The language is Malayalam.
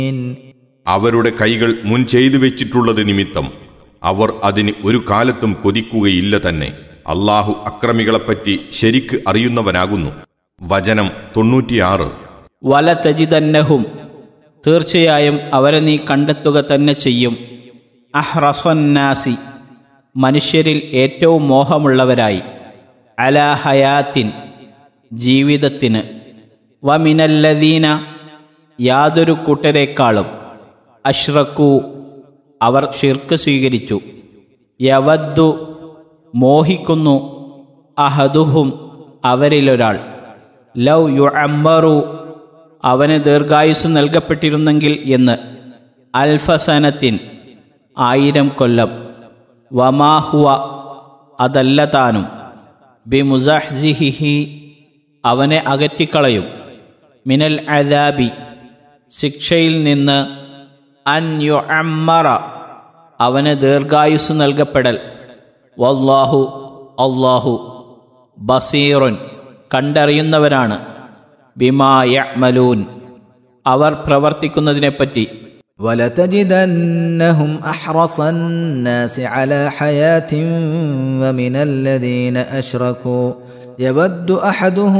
അവരുടെ കൈകൾ മുൻ ചെയ്തു വെച്ചിട്ടുള്ളത് നിമിത്തം അവർ അതിന് ഒരു കാലത്തും കൊതിക്കുകയില്ല തന്നെ അള്ളാഹു അക്രമികളെപ്പറ്റി ശരിക്ക് അറിയുന്നവനാകുന്നു വചനം തൊണ്ണൂറ്റിയാറ് വല തജിതന്നഹും തീർച്ചയായും അവരെ നീ കണ്ടെത്തുക തന്നെ ചെയ്യും അഹ്റസ്വന്നാസി മനുഷ്യരിൽ ഏറ്റവും മോഹമുള്ളവരായി അല ഹയാത്തിൻ ജീവിതത്തിന് വമിനല്ലദീന യാതൊരു കൂട്ടരേക്കാളും അഷ്റക്കു അവർ ഷിർക്ക് സ്വീകരിച്ചു യവദ്ദു മോഹിക്കുന്നു അഹദുഹും അവരിലൊരാൾ ലൗ യു അമ്മറു അവന് ദീർഘായുസ് നൽകപ്പെട്ടിരുന്നെങ്കിൽ എന്ന് അൽഫസനത്തിൻ ആയിരം കൊല്ലം വമാഹുവ അതല്ല താനും ബിമുസഹ്സിഹിഹി അവനെ അകറ്റിക്കളയും മിനൽ അദാബി ശിക്ഷയിൽ നിന്ന് അൻ യു അമ്മറ അവന് ദീർഘായുസ് നൽകപ്പെടൽ വല്ലാഹു അള്ളാഹു ബസീറുൻ കണ്ടറിയുന്നവരാണ് ബിമായമലൂൻ അവർ പ്രവർത്തിക്കുന്നതിനെപ്പറ്റി ولتجدنهم احرص الناس على حياه ومن الذين اشركوا يود احدهم